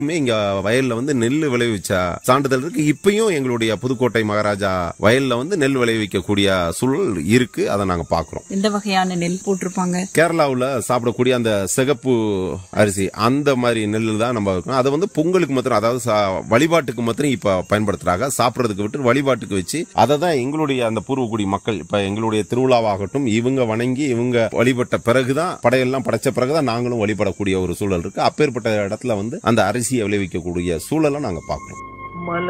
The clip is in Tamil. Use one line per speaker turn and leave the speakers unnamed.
இங்க வயல்ல வந்து நெல் விளைவிச்ச சான்றிதழ் இருக்கு இப்பயும் எங்களுடைய புதுக்கோட்டை மகாராஜா வயல்ல வந்து நெல் விளைவிக்கக்கூடிய சூழல் இருக்கு அதை நாங்க பாக்குறோம்
எந்த வகையான நெல் போட்டிருப்பாங்க
கேரளாவுல சாப்பிடக்கூடிய அந்த சிகப்பு அரிசி அந்த மாதிரி நெல் தான் நம்ம இருக்கோம் அதை வந்து பொங்கலுக்கு மாத்திரம் அதாவது சா- வழிபாட்டுக்கு மாத்திரம் இப்ப பயன்படுத்துறாங்க சாப்பிடறதுக்கு விட்டு வழிபாட்டுக்கு வச்சு அதை தான் எங்களுடைய அந்த பூர்வக்குடி மக்கள் இப்ப எங்களுடைய திருவிழாவாகட்டும் இவங்க வணங்கி இவங்க வழிபட்ட பிறகுதான் படையெல்லாம் படைச்ச பிறகுதான் நாங்களும் வழிபடக்கூடிய ஒரு சூழல் இருக்கு அப்பேற்பட்ட இடத்துல வந்து அந்த அரிசியை விளைவிக்கக்கூடிய சூழலை நாங்க பார்க்கிறோம்